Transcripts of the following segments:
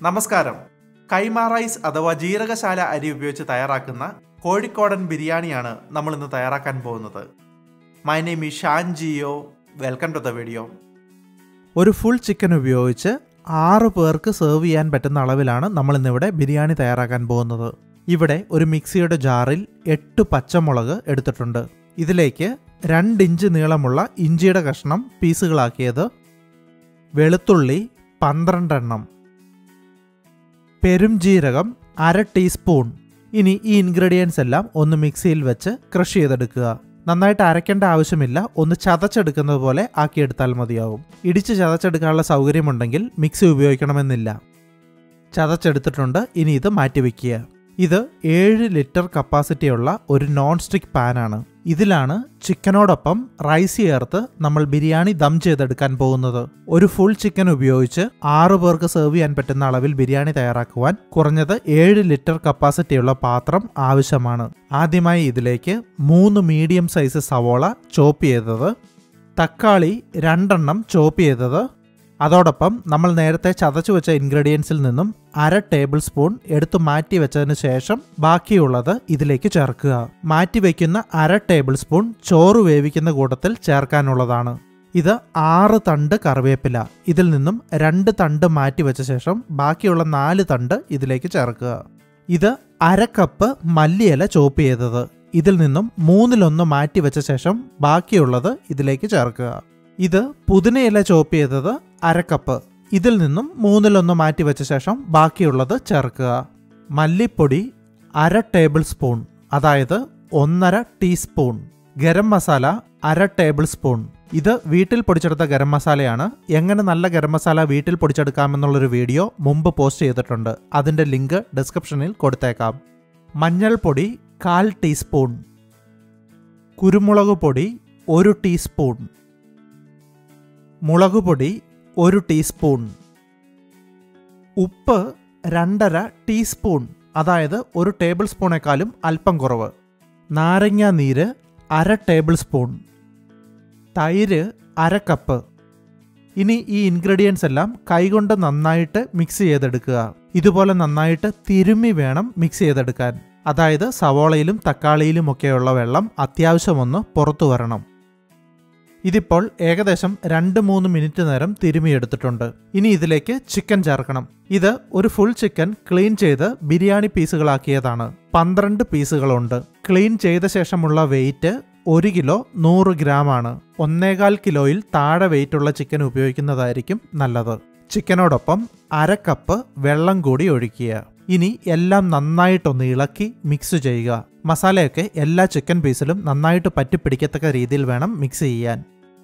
നമസ്കാരം കൈമ റൈസ് അഥവാ ജീരകശാല അരി ഉപയോഗിച്ച് തയ്യാറാക്കുന്ന കോഴിക്കോടൻ ബിരിയാണിയാണ് നമ്മൾ ഇന്ന് തയ്യാറാക്കാൻ പോകുന്നത് my name is Shan Jio welcome to the video ഒരു ഫുൾ ചിക്കൻ ഉപയോഗിച്ച് ആറ് പേർക്ക് സെർവ് ചെയ്യാൻ പറ്റുന്ന അളവിലാണ് നമ്മൾ ഇന്നിവിടെ ബിരിയാണി തയ്യാറാക്കാൻ പോകുന്നത് ഇവിടെ ഒരു മിക്സിയുടെ ജാറിൽ എട്ട് പച്ചമുളക് എടുത്തിട്ടുണ്ട് ഇതിലേക്ക് രണ്ട് ഇഞ്ച് നീളമുള്ള ഇഞ്ചിയുടെ കഷ്ണം പീസുകളാക്കിയത് വെളുത്തുള്ളി പന്ത്രണ്ടെണ്ണം പെരുംജീരകം അര ടീസ്പൂൺ ഇനി ഈ ഇൻഗ്രീഡിയൻസ് എല്ലാം ഒന്ന് മിക്സിയിൽ വെച്ച് ക്രഷ് ചെയ്തെടുക്കുക നന്നായിട്ട് അരയ്ക്കേണ്ട ആവശ്യമില്ല ഒന്ന് ചതച്ചെടുക്കുന്നത് പോലെ ആക്കിയെടുത്താൽ മതിയാവും ഇടിച്ച് ചതച്ചെടുക്കാനുള്ള സൗകര്യമുണ്ടെങ്കിൽ മിക്സി ഉപയോഗിക്കണമെന്നില്ല ചതച്ചെടുത്തിട്ടുണ്ട് ഇനി ഇത് മാറ്റിവെക്കുക ഇത് ഏഴ് ലിറ്റർ കപ്പാസിറ്റിയുള്ള ഒരു നോൺ സ്റ്റിക്ക് പാനാണ് ഇതിലാണ് ചിക്കനോടൊപ്പം റൈസ് ചേർത്ത് നമ്മൾ ബിരിയാണി ദം ചെയ്തെടുക്കാൻ പോകുന്നത് ഒരു ഫുൾ ചിക്കൻ ഉപയോഗിച്ച് ആറു പേർക്ക് സെർവ് ചെയ്യാൻ പറ്റുന്ന അളവിൽ ബിരിയാണി തയ്യാറാക്കുവാൻ കുറഞ്ഞത് ഏഴ് ലിറ്റർ കപ്പാസിറ്റിയുള്ള പാത്രം ആവശ്യമാണ് ആദ്യമായി ഇതിലേക്ക് മൂന്ന് മീഡിയം സൈസ് സവോള ചോപ്പ് ചെയ്തത് തക്കാളി രണ്ടെണ്ണം ചോപ്പ് ചെയ്തത് അതോടൊപ്പം നമ്മൾ നേരത്തെ ചതച്ചു വെച്ച ഇൻഗ്രീഡിയൻസിൽ നിന്നും അര ടേബിൾ സ്പൂൺ എടുത്തു മാറ്റി വെച്ചതിന് ശേഷം ബാക്കിയുള്ളത് ഇതിലേക്ക് ചേർക്കുക മാറ്റി വയ്ക്കുന്ന അര ടേബിൾ സ്പൂൺ ചോറ് വേവിക്കുന്ന കൂട്ടത്തിൽ ചേർക്കാനുള്ളതാണ് ഇത് ആറ് തണ്ട് കറിവേപ്പില ഇതിൽ നിന്നും രണ്ട് തണ്ട് മാറ്റി വെച്ച ശേഷം ബാക്കിയുള്ള നാല് തണ്ട് ഇതിലേക്ക് ചേർക്കുക ഇത് അര കപ്പ് മല്ലിയില ചോപ്പ് ചെയ്തത് ഇതിൽ നിന്നും മൂന്നിലൊന്ന് മാറ്റി വെച്ച ശേഷം ബാക്കിയുള്ളത് ഇതിലേക്ക് ചേർക്കുക ഇത് പുതിനയില ചോപ്പ് ചെയ്തത് അരക്കപ്പ് ഇതിൽ നിന്നും മൂന്നിലൊന്ന് മാറ്റി വെച്ച ശേഷം ബാക്കിയുള്ളത് ചേർക്കുക മല്ലിപ്പൊടി അര ടേബിൾ സ്പൂൺ അതായത് ഒന്നര ടീസ്പൂൺ ഗരം മസാല അര ടേബിൾ സ്പൂൺ ഇത് വീട്ടിൽ പൊടിച്ചെടുത്ത ഗരം മസാലയാണ് എങ്ങനെ നല്ല ഗരം മസാല വീട്ടിൽ പൊടിച്ചെടുക്കാമെന്നുള്ളൊരു വീഡിയോ മുമ്പ് പോസ്റ്റ് ചെയ്തിട്ടുണ്ട് അതിൻ്റെ ലിങ്ക് ഡിസ്ക്രിപ്ഷനിൽ കൊടുത്തേക്കാം മഞ്ഞൾപ്പൊടി കാൽ ടീസ്പൂൺ കുരുമുളക് പൊടി ഒരു ടീസ്പൂൺ മുളകുപൊടി ഒരു ടീസ്പൂൺ ഉപ്പ് രണ്ടര ടീസ്പൂൺ അതായത് ഒരു ടേബിൾ സ്പൂണേക്കാളും അല്പം കുറവ് നാരങ്ങ നീര് അര ടേബിൾ സ്പൂൺ തൈര് അര കപ്പ് ഇനി ഈ ഇൻഗ്രീഡിയൻസ് എല്ലാം കൈകൊണ്ട് നന്നായിട്ട് മിക്സ് ചെയ്തെടുക്കുക ഇതുപോലെ നന്നായിട്ട് തിരുമ്മി വേണം മിക്സ് ചെയ്തെടുക്കാൻ അതായത് സവോളയിലും തക്കാളിയിലും ഒക്കെയുള്ള വെള്ളം അത്യാവശ്യമൊന്ന് പുറത്തു വരണം ഇതിപ്പോൾ ഏകദേശം രണ്ട് മൂന്ന് മിനിറ്റ് നേരം തിരുമിയെടുത്തിട്ടുണ്ട് ഇനി ഇതിലേക്ക് ചിക്കൻ ചേർക്കണം ഇത് ഒരു ഫുൾ ചിക്കൻ ക്ലീൻ ചെയ്ത് ബിരിയാണി പീസുകളാക്കിയതാണ് പന്ത്രണ്ട് പീസുകളുണ്ട് ക്ലീൻ ചെയ്ത ശേഷമുള്ള വെയിറ്റ് ഒരു കിലോ നൂറ് ഗ്രാം ആണ് ഒന്നേകാൽ കിലോയിൽ താഴെ വെയിറ്റുള്ള ചിക്കൻ ഉപയോഗിക്കുന്നതായിരിക്കും നല്ലത് ചിക്കനോടൊപ്പം അര കപ്പ് വെള്ളം കൂടി ഒഴിക്കുക ഇനി എല്ലാം നന്നായിട്ടൊന്ന് ഇളക്കി മിക്സ് ചെയ്യുക മസാലയൊക്കെ എല്ലാ ചിക്കൻ പീസിലും നന്നായിട്ട് പറ്റിപ്പിടിക്കത്തക്ക രീതിയിൽ വേണം മിക്സ് ചെയ്യാൻ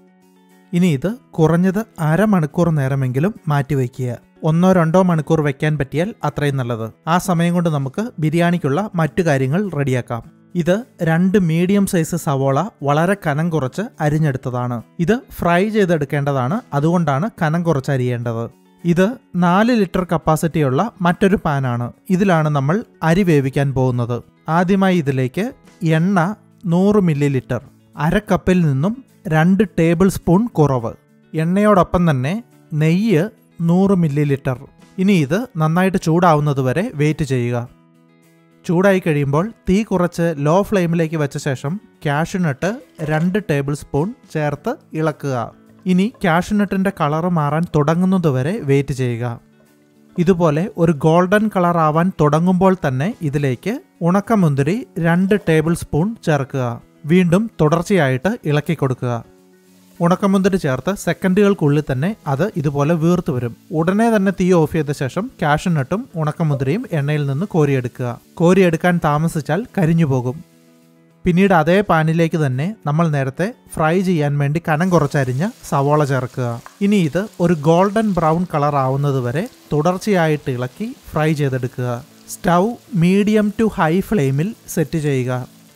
ഇനി ഇത് കുറഞ്ഞത് അരമണിക്കൂർ നേരമെങ്കിലും മാറ്റിവെക്കുക ഒന്നോ രണ്ടോ മണിക്കൂർ വെക്കാൻ പറ്റിയാൽ അത്രയും നല്ലത് ആ സമയം കൊണ്ട് നമുക്ക് ബിരിയാണിക്കുള്ള മറ്റു കാര്യങ്ങൾ റെഡിയാക്കാം ഇത് രണ്ട് മീഡിയം സൈസ് സവോള വളരെ കനം കുറച്ച് അരിഞ്ഞെടുത്തതാണ് ഇത് ഫ്രൈ ചെയ്തെടുക്കേണ്ടതാണ് അതുകൊണ്ടാണ് കനം കുറച്ച് അരിയേണ്ടത് ഇത് നാല് ലിറ്റർ കപ്പാസിറ്റിയുള്ള മറ്റൊരു പാനാണ് ഇതിലാണ് നമ്മൾ അരി വേവിക്കാൻ പോകുന്നത് ആദ്യമായി ഇതിലേക്ക് എണ്ണ നൂറ് മില്ലി ലിറ്റർ അര കപ്പിൽ നിന്നും രണ്ട് ടേബിൾ സ്പൂൺ കുറവ് എണ്ണയോടൊപ്പം തന്നെ നെയ്യ് നൂറ് മില്ലി ലിറ്റർ ഇനി ഇത് നന്നായിട്ട് ചൂടാവുന്നത് വരെ വെയിറ്റ് ചെയ്യുക ചൂടായി കഴിയുമ്പോൾ തീ കുറച്ച് ലോ ഫ്ലെയിമിലേക്ക് വെച്ച ശേഷം കാഷ്യൂനട്ട് രണ്ട് ടേബിൾ സ്പൂൺ ചേർത്ത് ഇളക്കുക ഇനി കാഷ്യൂനട്ടിൻ്റെ കളറ് മാറാൻ തുടങ്ങുന്നതുവരെ വെയിറ്റ് ചെയ്യുക ഇതുപോലെ ഒരു ഗോൾഡൻ കളർ ആവാൻ തുടങ്ങുമ്പോൾ തന്നെ ഇതിലേക്ക് ഉണക്കമുന്തിരി രണ്ട് ടേബിൾ സ്പൂൺ ചേർക്കുക വീണ്ടും തുടർച്ചയായിട്ട് ഇളക്കി കൊടുക്കുക ഉണക്കമുന്തിരി ചേർത്ത് സെക്കൻഡുകൾക്കുള്ളിൽ തന്നെ അത് ഇതുപോലെ വീർത്ത് വരും ഉടനെ തന്നെ തീ ഓഫ് ചെയ്ത ശേഷം കാഷ്യൂനട്ടും ഉണക്കമുന്തിരിയും എണ്ണയിൽ നിന്ന് കോരിയെടുക്കുക കോരിയെടുക്കാൻ താമസിച്ചാൽ കരിഞ്ഞു പോകും പിന്നീട് അതേ പാനിലേക്ക് തന്നെ നമ്മൾ നേരത്തെ ഫ്രൈ ചെയ്യാൻ വേണ്ടി കനം കുറച്ചരിഞ്ഞ സവോള ചേർക്കുക ഇനി ഇത് ഒരു ഗോൾഡൻ ബ്രൗൺ കളർ ആവുന്നത് വരെ തുടർച്ചയായിട്ട് ഇളക്കി ഫ്രൈ ചെയ്തെടുക്കുക സ്റ്റൗ മീഡിയം ടു ഹൈ ഫ്ലെയിമിൽ സെറ്റ് ചെയ്യുക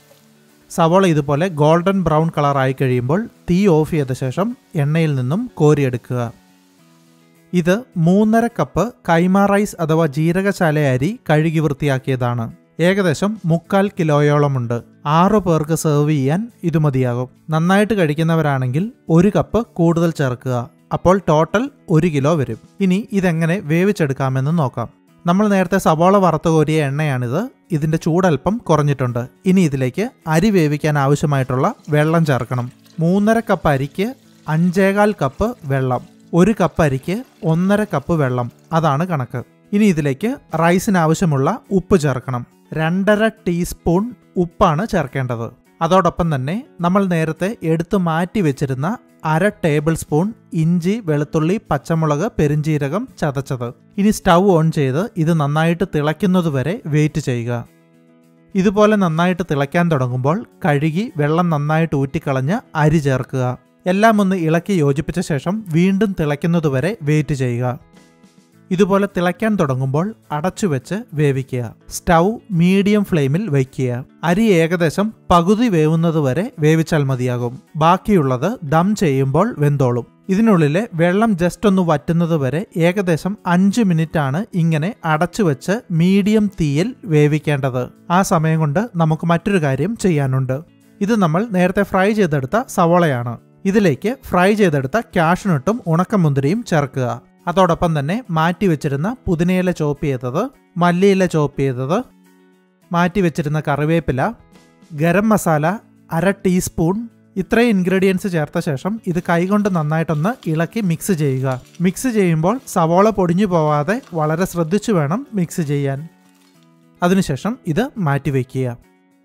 സവോള ഇതുപോലെ ഗോൾഡൻ ബ്രൗൺ കളർ ആയി കഴിയുമ്പോൾ തീ ഓഫ് ചെയ്ത ശേഷം എണ്ണയിൽ നിന്നും കോരിയെടുക്കുക ഇത് മൂന്നര കപ്പ് കൈമ റൈസ് അഥവാ ജീരകശാല അരി കഴുകി വൃത്തിയാക്കിയതാണ് ഏകദേശം മുക്കാൽ കിലോയോളമുണ്ട് ആറു പേർക്ക് സെർവ് ചെയ്യാൻ ഇത് മതിയാകും നന്നായിട്ട് കഴിക്കുന്നവരാണെങ്കിൽ ഒരു കപ്പ് കൂടുതൽ ചേർക്കുക അപ്പോൾ ടോട്ടൽ ഒരു കിലോ വരും ഇനി ഇതെങ്ങനെ വേവിച്ചെടുക്കാമെന്ന് നോക്കാം നമ്മൾ നേരത്തെ സവാള വറുത്ത് കോരിയ എണ്ണയാണിത് ഇതിന്റെ ചൂടൽപ്പം കുറഞ്ഞിട്ടുണ്ട് ഇനി ഇതിലേക്ക് അരി വേവിക്കാൻ ആവശ്യമായിട്ടുള്ള വെള്ളം ചേർക്കണം മൂന്നര കപ്പ് അരിക്ക് അഞ്ചേകാൽ കപ്പ് വെള്ളം ഒരു കപ്പ് അരിക്ക് ഒന്നര കപ്പ് വെള്ളം അതാണ് കണക്ക് ഇനി ഇതിലേക്ക് റൈസിന് ആവശ്യമുള്ള ഉപ്പ് ചേർക്കണം രണ്ടര ടീസ്പൂൺ ഉപ്പാണ് ചേർക്കേണ്ടത് അതോടൊപ്പം തന്നെ നമ്മൾ നേരത്തെ എടുത്തു മാറ്റി വെച്ചിരുന്ന അര ടേബിൾ സ്പൂൺ ഇഞ്ചി വെളുത്തുള്ളി പച്ചമുളക് പെരിഞ്ചീരകം ചതച്ചത് ഇനി സ്റ്റൗ ഓൺ ചെയ്ത് ഇത് നന്നായിട്ട് തിളയ്ക്കുന്നതുവരെ വെയിറ്റ് ചെയ്യുക ഇതുപോലെ നന്നായിട്ട് തിളയ്ക്കാൻ തുടങ്ങുമ്പോൾ കഴുകി വെള്ളം നന്നായിട്ട് ഊറ്റിക്കളഞ്ഞ് അരി ചേർക്കുക എല്ലാം ഒന്ന് ഇളക്കി യോജിപ്പിച്ച ശേഷം വീണ്ടും തിളയ്ക്കുന്നതുവരെ വെയിറ്റ് ചെയ്യുക ഇതുപോലെ തിളയ്ക്കാൻ തുടങ്ങുമ്പോൾ അടച്ചു വെച്ച് വേവിക്കുക സ്റ്റൗ മീഡിയം ഫ്ലെയിമിൽ വയ്ക്കുക അരി ഏകദേശം പകുതി വേവുന്നത് വരെ വേവിച്ചാൽ മതിയാകും ബാക്കിയുള്ളത് ദം ചെയ്യുമ്പോൾ വെന്തോളും ഇതിനുള്ളിലെ വെള്ളം ജസ്റ്റ് ഒന്ന് വറ്റുന്നത് വരെ ഏകദേശം അഞ്ച് മിനിറ്റ് ആണ് ഇങ്ങനെ അടച്ചു വെച്ച് മീഡിയം തീയിൽ വേവിക്കേണ്ടത് ആ സമയം കൊണ്ട് നമുക്ക് മറ്റൊരു കാര്യം ചെയ്യാനുണ്ട് ഇത് നമ്മൾ നേരത്തെ ഫ്രൈ ചെയ്തെടുത്ത സവോളയാണ് ഇതിലേക്ക് ഫ്രൈ ചെയ്തെടുത്ത കാഷ്നട്ടും ഉണക്കമുന്തിരിയും ചേർക്കുക അതോടൊപ്പം തന്നെ മാറ്റി വെച്ചിരുന്ന പുതിനയില ചോപ്പ് ചെയ്തത് മല്ലിയില ചോപ്പ് ചെയ്തത് മാറ്റി വെച്ചിരുന്ന കറിവേപ്പില ഗരം മസാല അര ടീസ്പൂൺ ഇത്രയും ഇൻഗ്രീഡിയൻസ് ചേർത്ത ശേഷം ഇത് കൈകൊണ്ട് നന്നായിട്ടൊന്ന് ഇളക്കി മിക്സ് ചെയ്യുക മിക്സ് ചെയ്യുമ്പോൾ സവോള പൊടിഞ്ഞു പോവാതെ വളരെ ശ്രദ്ധിച്ചു വേണം മിക്സ് ചെയ്യാൻ അതിനുശേഷം ഇത് മാറ്റി വയ്ക്കുക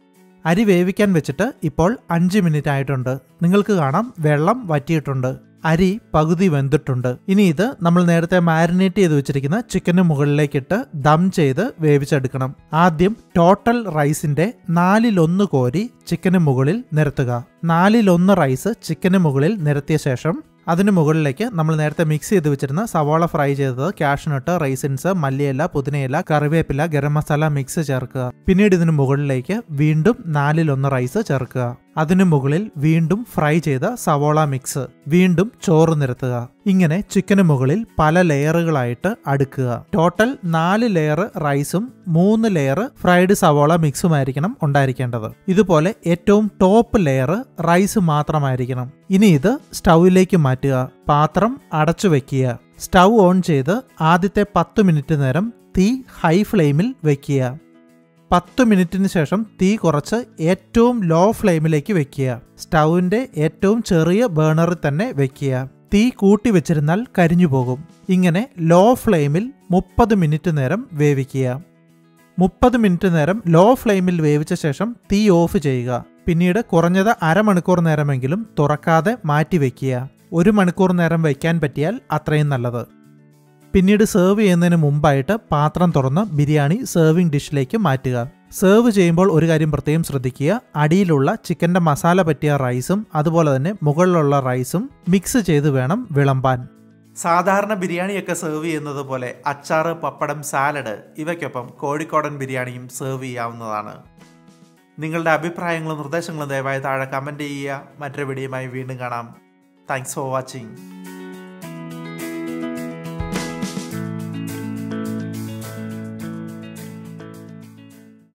അരി വേവിക്കാൻ വെച്ചിട്ട് ഇപ്പോൾ അഞ്ച് മിനിറ്റ് ആയിട്ടുണ്ട് നിങ്ങൾക്ക് കാണാം വെള്ളം വറ്റിയിട്ടുണ്ട് അരി പകുതി വെന്തിട്ടുണ്ട് ഇനി ഇത് നമ്മൾ നേരത്തെ മാരിനേറ്റ് ചെയ്ത് വെച്ചിരിക്കുന്ന ചിക്കന് മുകളിലേക്കിട്ട് ദം ചെയ്ത് വേവിച്ചെടുക്കണം ആദ്യം ടോട്ടൽ റൈസിന്റെ നാലിലൊന്ന് കോരി ചിക്കന് മുകളിൽ നിരത്തുക നാലിലൊന്ന് റൈസ് ചിക്കന് മുകളിൽ നിരത്തിയ ശേഷം അതിന് മുകളിലേക്ക് നമ്മൾ നേരത്തെ മിക്സ് ചെയ്ത് വെച്ചിരുന്ന സവാള ഫ്രൈ ചെയ്തത് കാഷ്നട്ട് റൈസിൻസ് മല്ലിയില പുതിനയില കറിവേപ്പില ഗരം മസാല മിക്സ് ചേർക്കുക പിന്നീട് ഇതിന് മുകളിലേക്ക് വീണ്ടും നാലിലൊന്ന് റൈസ് ചേർക്കുക അതിനു മുകളിൽ വീണ്ടും ഫ്രൈ ചെയ്ത സവോള മിക്സ് വീണ്ടും ചോറ് നിരത്തുക ഇങ്ങനെ ചിക്കന് മുകളിൽ പല ലെയറുകളായിട്ട് അടുക്കുക ടോട്ടൽ നാല് ലെയർ റൈസും മൂന്ന് ലെയർ ഫ്രൈഡ് സവോള മിക്സുമായിരിക്കണം ഉണ്ടായിരിക്കേണ്ടത് ഇതുപോലെ ഏറ്റവും ടോപ്പ് ലെയർ റൈസ് മാത്രമായിരിക്കണം ഇനി ഇത് സ്റ്റൗവിലേക്ക് മാറ്റുക പാത്രം അടച്ചു വെക്കുക സ്റ്റൗ ഓൺ ചെയ്ത് ആദ്യത്തെ പത്ത് മിനിറ്റ് നേരം തീ ഹൈ ഫ്ലെയിമിൽ വെക്കുക പത്ത് മിനിറ്റിന് ശേഷം തീ കുറച്ച് ഏറ്റവും ലോ ഫ്ലെയിമിലേക്ക് വെക്കുക സ്റ്റൗവിൻ്റെ ഏറ്റവും ചെറിയ ബേണറിൽ തന്നെ വെക്കുക തീ കൂട്ടി വെച്ചിരുന്നാൽ കരിഞ്ഞു പോകും ഇങ്ങനെ ലോ ഫ്ലെയിമിൽ മുപ്പത് മിനിറ്റ് നേരം വേവിക്കുക മുപ്പത് മിനിറ്റ് നേരം ലോ ഫ്ലെയിമിൽ വേവിച്ച ശേഷം തീ ഓഫ് ചെയ്യുക പിന്നീട് കുറഞ്ഞത് അരമണിക്കൂർ നേരമെങ്കിലും തുറക്കാതെ മാറ്റി വെക്കുക ഒരു മണിക്കൂർ നേരം വയ്ക്കാൻ പറ്റിയാൽ അത്രയും നല്ലത് പിന്നീട് സെർവ് ചെയ്യുന്നതിന് മുമ്പായിട്ട് പാത്രം തുറന്ന് ബിരിയാണി സെർവിംഗ് ഡിഷിലേക്ക് മാറ്റുക സെർവ് ചെയ്യുമ്പോൾ ഒരു കാര്യം പ്രത്യേകം ശ്രദ്ധിക്കുക അടിയിലുള്ള ചിക്കൻ്റെ മസാല പറ്റിയ റൈസും അതുപോലെ തന്നെ മുകളിലുള്ള റൈസും മിക്സ് ചെയ്ത് വേണം വിളമ്പാൻ സാധാരണ ബിരിയാണിയൊക്കെ സെർവ് ചെയ്യുന്നത് പോലെ അച്ചാറ് പപ്പടം സാലഡ് ഇവയ്ക്കൊപ്പം കോഴിക്കോടൻ ബിരിയാണിയും സെർവ് ചെയ്യാവുന്നതാണ് നിങ്ങളുടെ അഭിപ്രായങ്ങളും നിർദ്ദേശങ്ങളും ദയവായി താഴെ കമൻറ്റ് ചെയ്യുക മറ്റൊരു വീഡിയോയുമായി വീണ്ടും കാണാം താങ്ക്സ് ഫോർ വാച്ചിങ്